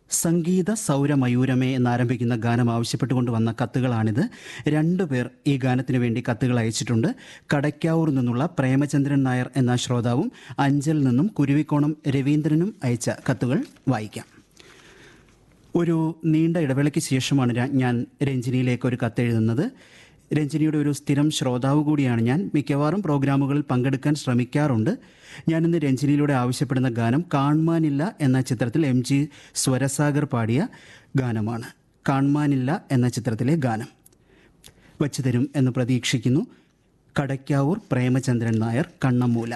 സംഗീത സൗരമയൂരമേ എന്നാരംഭിക്കുന്ന ഗാനം ആവശ്യപ്പെട്ടുകൊണ്ട് വന്ന കത്തുകളാണിത് രണ്ടുപേർ ഈ ഗാനത്തിന് വേണ്ടി കത്തുകൾ അയച്ചിട്ടുണ്ട് കടയ്ക്കാവൂർ നിന്നുള്ള പ്രേമചന്ദ്രൻ നായർ എന്ന ശ്രോതാവും അഞ്ചൽ നിന്നും കുരുവിക്കോണം രവീന്ദ്രനും അയച്ച കത്തുകൾ വായിക്കാം ഒരു നീണ്ട ഇടവേളയ്ക്ക് ശേഷമാണ് ഞാൻ- ഞാൻ രഞ്ജിനിയിലേക്ക് ഒരു കത്തെഴുതുന്നത് രഞ്ജിനിയുടെ ഒരു സ്ഥിരം ശ്രോതാവ് കൂടിയാണ് ഞാൻ മിക്കവാറും പ്രോഗ്രാമുകളിൽ പങ്കെടുക്കാൻ ശ്രമിക്കാറുണ്ട് ഞാനിന്ന് രഞ്ജിനിയിലൂടെ ആവശ്യപ്പെടുന്ന ഗാനം കാൺമാനില്ല എന്ന ചിത്രത്തിൽ എം ജി സ്വരസാഗർ പാടിയ ഗാനമാണ് കാൺമാനില്ല എന്ന ചിത്രത്തിലെ ഗാനം വച്ചു തരും എന്ന് പ്രതീക്ഷിക്കുന്നു കടയ്ക്കാവൂർ പ്രേമചന്ദ്രൻ നായർ കണ്ണമ്മൂല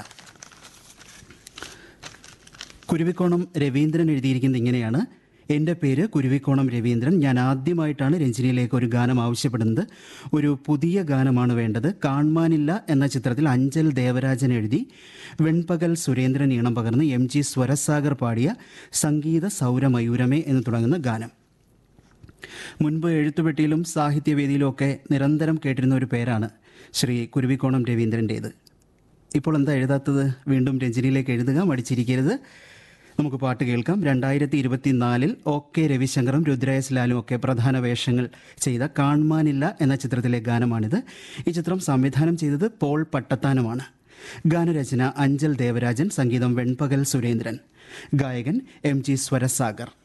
കുരുവിക്കോണം രവീന്ദ്രൻ എഴുതിയിരിക്കുന്നത് ഇങ്ങനെയാണ് എൻ്റെ പേര് കുരുവിക്കോണം രവീന്ദ്രൻ ഞാൻ ആദ്യമായിട്ടാണ് രഞ്ജിനിയിലേക്ക് ഒരു ഗാനം ആവശ്യപ്പെടുന്നത് ഒരു പുതിയ ഗാനമാണ് വേണ്ടത് കാൺമാനില്ല എന്ന ചിത്രത്തിൽ അഞ്ചൽ ദേവരാജൻ എഴുതി വെൺപകൽ സുരേന്ദ്രൻ ഈണം പകർന്ന് എം ജി സ്വരസാഗർ പാടിയ സംഗീത സൗരമയൂരമേ എന്ന് തുടങ്ങുന്ന ഗാനം മുൻപ് എഴുത്തുപെട്ടിയിലും സാഹിത്യവേദിയിലും ഒക്കെ നിരന്തരം കേട്ടിരുന്ന ഒരു പേരാണ് ശ്രീ കുരുവിക്കോണം രവീന്ദ്രൻ്റേത് ഇപ്പോൾ എന്താ എഴുതാത്തത് വീണ്ടും രഞ്ജിനിയിലേക്ക് എഴുതുക മടിച്ചിരിക്കരുത് നമുക്ക് പാട്ട് കേൾക്കാം രണ്ടായിരത്തി ഇരുപത്തിനാലിൽ ഒ കെ രവിശങ്കറും രുദ്രയസ് ലാലും ഒക്കെ പ്രധാന വേഷങ്ങൾ ചെയ്ത കാൺമാനില്ല എന്ന ചിത്രത്തിലെ ഗാനമാണിത് ഈ ചിത്രം സംവിധാനം ചെയ്തത് പോൾ പട്ടത്താനുമാണ് ഗാനരചന അഞ്ചൽ ദേവരാജൻ സംഗീതം വെൺപകൽ സുരേന്ദ്രൻ ഗായകൻ എം ജി സ്വരസാഗർ